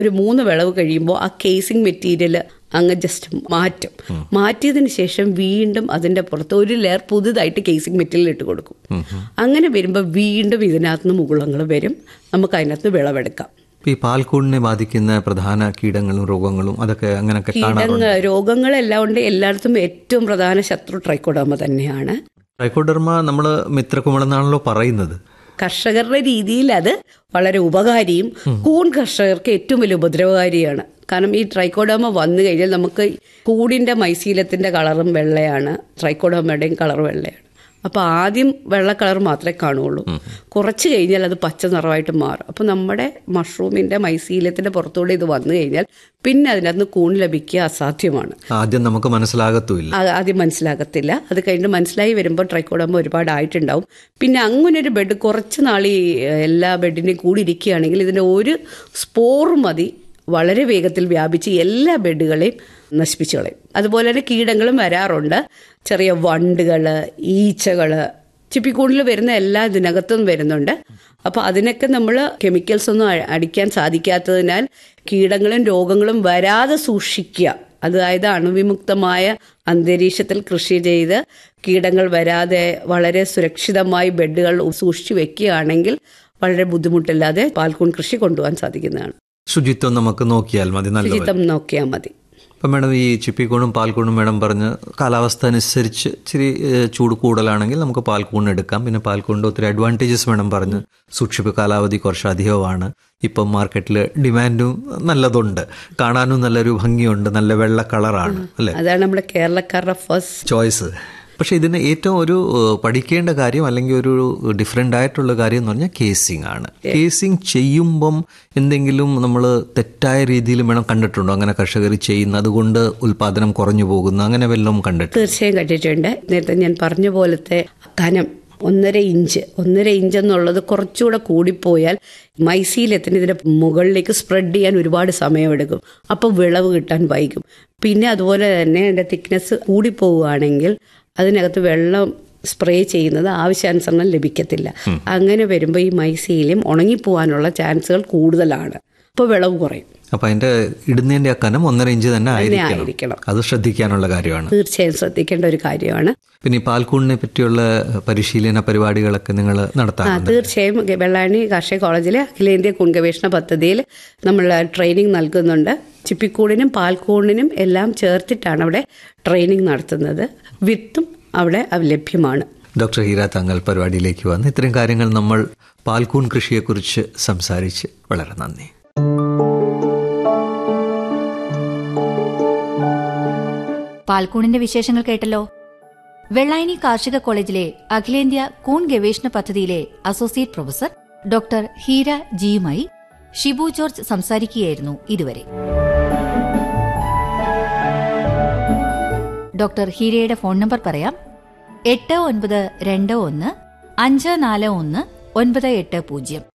ഒരു മൂന്ന് വിളവ് കഴിയുമ്പോൾ ആ കേസിംഗ് മെറ്റീരിയൽ അങ്ങ് ജസ്റ്റ് മാറ്റും മാറ്റിയതിന് ശേഷം വീണ്ടും അതിന്റെ പുറത്ത് ഒരു ലെയർ പുതുതായിട്ട് കേസിംഗ് മെറ്റീരിയൽ ഇട്ട് കൊടുക്കും അങ്ങനെ വരുമ്പോൾ വീണ്ടും ഇതിനകത്ത് നിന്ന് മുകുളങ്ങൾ വരും നമുക്ക് അതിനകത്ത് വിളവെടുക്കാം ഈ പാൽക്കൂടിനെ ബാധിക്കുന്ന പ്രധാന കീടങ്ങളും രോഗങ്ങളും അതൊക്കെ അങ്ങനെയൊക്കെ കാണാറുണ്ട് കീടങ്ങൾ രോഗങ്ങളെല്ലാം ഉണ്ട് എല്ലായിടത്തും ഏറ്റവും പ്രധാന ശത്രു ട്രൈക്കോഡോമ തന്നെയാണ് ട്രൈക്കോഡർമ നമ്മൾ മിത്രകുമിളെന്നാണല്ലോ പറയുന്നത് കർഷകരുടെ രീതിയിൽ അത് വളരെ ഉപകാരിയും കൂൺ കർഷകർക്ക് ഏറ്റവും വലിയ ഉപദ്രവകാരിയാണ് കാരണം ഈ ട്രൈക്കോഡോമ വന്നു കഴിഞ്ഞാൽ നമുക്ക് കൂടിന്റെ മൈശീലത്തിന്റെ കളറും വെള്ളയാണ് ട്രൈക്കോഡോമയുടെയും കളർ വെള്ളയാണ് അപ്പോൾ ആദ്യം വെള്ള കളർ മാത്രമേ കാണുള്ളൂ കുറച്ച് കഴിഞ്ഞാൽ അത് പച്ച നിറമായിട്ട് മാറും അപ്പോൾ നമ്മുടെ മഷ്റൂമിന്റെ മൈശീലത്തിന്റെ പുറത്തൂടെ ഇത് വന്നു കഴിഞ്ഞാൽ പിന്നെ അതിനകത്ത് കൂൺ ലഭിക്കുക അസാധ്യമാണ് ആദ്യം നമുക്ക് മനസ്സിലാകത്തുമില്ല ആ- ആദ്യം മനസ്സിലാകത്തില്ല അത് കഴിഞ്ഞ് മനസ്സിലായി വരുമ്പോൾ ട്രൈക്കോഡോമ ഒരുപാട് ആയിട്ടുണ്ടാവും പിന്നെ അങ്ങനെ ഒരു ബെഡ് കുറച്ച് നാൾ ഈ എല്ലാ ബെഡിൻ്റെയും കൂടി ഇരിക്കുകയാണെങ്കിൽ ഇതിൻ്റെ ഒരു സ്പോർ മതി വളരെ വേഗത്തിൽ വ്യാപിച്ച് എല്ലാ ബെഡുകളെയും നശിപ്പിച്ചു കളയും അതുപോലെ തന്നെ കീടങ്ങളും വരാറുണ്ട് ചെറിയ വണ്ടുകൾ ഈച്ചകൾ ചിപ്പിക്കൂടിൽ വരുന്ന എല്ലാ ഇതിനകത്തും വരുന്നുണ്ട് അപ്പോൾ അതിനൊക്കെ നമ്മൾ കെമിക്കൽസ് ഒന്നും അ- അടിക്കാൻ സാധിക്കാത്തതിനാൽ കീടങ്ങളും രോഗങ്ങളും വരാതെ സൂക്ഷിക്കുക അതായത് അണുവിമുക്തമായ അന്തരീക്ഷത്തിൽ കൃഷി ചെയ്ത് കീടങ്ങൾ വരാതെ വളരെ സുരക്ഷിതമായി ബെഡുകൾ സൂക്ഷിച്ചു വെക്കുകയാണെങ്കിൽ വളരെ ബുദ്ധിമുട്ടില്ലാതെ പാൽക്കൂൺ കൃഷി കൊണ്ടുപോകാൻ സാധിക്കുന്നതാണ് ശുചിത്വം നമുക്ക് നോക്കിയാൽ മതി നല്ല ശുചിത്വം നോക്കിയാൽ മതി അപ്പം മേഡം ഈ ചിപ്പിക്കൂണും പാൽക്കൂണും മേഡം പറഞ്ഞ് കാലാവസ്ഥ അനുസരിച്ച് ഇച്ചിരി ഏഹ്, ചൂട് കൂടുതലാണെങ്കിൽ നമുക്ക് പാൽക്കൂൺ എടുക്കാം പിന്നെ പാൽക്കൂണിൻ്റെ ഒത്തിരി അഡ്വാൻറ്റേജസ് മേഡം പറഞ്ഞ് സൂക്ഷിപ്പ് കാലാവധി കുറച്ച് അധികമാണ് ഇപ്പം മാർക്കറ്റിൽ ഡിമാൻഡും നല്ലതുണ്ട് കാണാനും നല്ലൊരു ഭംഗിയുണ്ട് നല്ല വെള്ള കളറാണ് അല്ലേ അതാണ് നമ്മുടെ കേരളക്കാരുടെ ഫസ്റ്റ് ചോയ്സ് പക്ഷെ ഇതിന് ഏറ്റവും ഒരു ഏഹ്, പഠിക്കേണ്ട കാര്യം അല്ലെങ്കിൽ ഒരു ഡിഫറെൻ്റ് ആയിട്ടുള്ള കാര്യം എന്ന് പറഞ്ഞാൽ കേസിംഗ് ആണ് കേസിംഗ് ചെയ്യുമ്പം എന്തെങ്കിലും നമ്മൾ തെറ്റായ രീതിയിൽ വേണം കണ്ടിട്ടുണ്ടോ അങ്ങനെ കർഷകർ ചെയ്യുന്ന അതുകൊണ്ട് ഉൽപാദനം കുറഞ്ഞു പോകുന്നു അങ്ങനെ വല്ലതും കണ്ടിട്ട് തീർച്ചയായും കണ്ടിട്ടുണ്ട് നേരത്തെ ഞാൻ പറഞ്ഞ പോലത്തെ കനം ഒന്നര ഇഞ്ച് ഒന്നര ഇഞ്ച് എന്നുള്ളത് കുറച്ചുകൂടെ കൂടിപ്പോയാൽ മൈസീലത്തിന് ഇതിന്റെ മുകളിലേക്ക് സ്പ്രെഡ് ചെയ്യാൻ ഒരുപാട് സമയമെടുക്കും അപ്പോൾ വിളവ് കിട്ടാൻ വൈകും പിന്നെ അതുപോലെ തന്നെ അതിന്റെ തിക്നെസ് കൂടിപ്പോവുകയാണെങ്കിൽ അതിനകത്ത് വെള്ളം സ്പ്രേ ചെയ്യുന്നത് ആവശ്യാനുസരണം ലഭിക്കത്തില്ല അങ്ങനെ വരുമ്പോൾ ഈ മൈസീലും ഉണങ്ങിപ്പോവാനുള്ള ചാൻസുകൾ കൂടുതലാണ് അപ്പോൾ വിളവ് കുറയും അപ്പൊ അതിന്റെ ഇടുന്നതിന്റെ ആ കനം ഒന്നര ഇഞ്ച് തന്നെ ആയിരിക്കണം ആയിരിക്കണം. അത് ശ്രദ്ധിക്കാനുള്ള കാര്യമാണ് തീർച്ചയായും ശ്രദ്ധിക്കേണ്ട ഒരു കാര്യമാണ് പിന്നെ ഈ പാൽക്കൂണിനെ പറ്റിയുള്ള പരിശീലന പരിപാടികളൊക്കെ നിങ്ങൾ ആ നടത്താറുണ്ട് തീർച്ചയായും ഗ- വെള്ളായണി കാർഷിക കോളേജിലെ അഖിലേന്ത്യാ കൂൺ ഗവേഷണ പദ്ധതിയിൽ നമ്മൾ ട്രെയിനിങ് നൽകുന്നുണ്ട് ചിപ്പിക്കൂടിനും പാൽക്കൂണിനും എല്ലാം ചേർത്തിട്ടാണ് അവിടെ ട്രെയിനിങ് നടത്തുന്നത് വിത്തും അവിടെ അവ ലഭ്യമാണ് ഡോക്ടർ ഹീര താങ്കൾ പരിപാടിയിലേക്ക് വന്ന് ഇത്രയും കാര്യങ്ങൾ നമ്മൾ പാൽക്കൂൺ കൃഷിയെക്കുറിച്ച് സംസാരിച്ച് വളരെ നന്ദി പാൽക്കൂണിന്റെ വിശേഷങ്ങൾ കേട്ടല്ലോ വെള്ളായണി കാർഷിക കോളേജിലെ അഖിലേന്ത്യാ കൂൺ ഗവേഷണ പദ്ധതിയിലെ അസോസിയേറ്റ് പ്രൊഫസർ ഡോക്ടർ ഹീര ജിയുമായി ഷിബു ജോർജ് സംസാരിക്കുകയായിരുന്നു ഇതുവരെ ഡോക്ടർ ഹീരയുടെ ഫോൺ നമ്പർ പറയാം എട്ട് ഒൻപത് രണ്ട് ഒന്ന് അഞ്ച് നാല് ഒന്ന് ഒൻപത് എട്ട് പൂജ്യം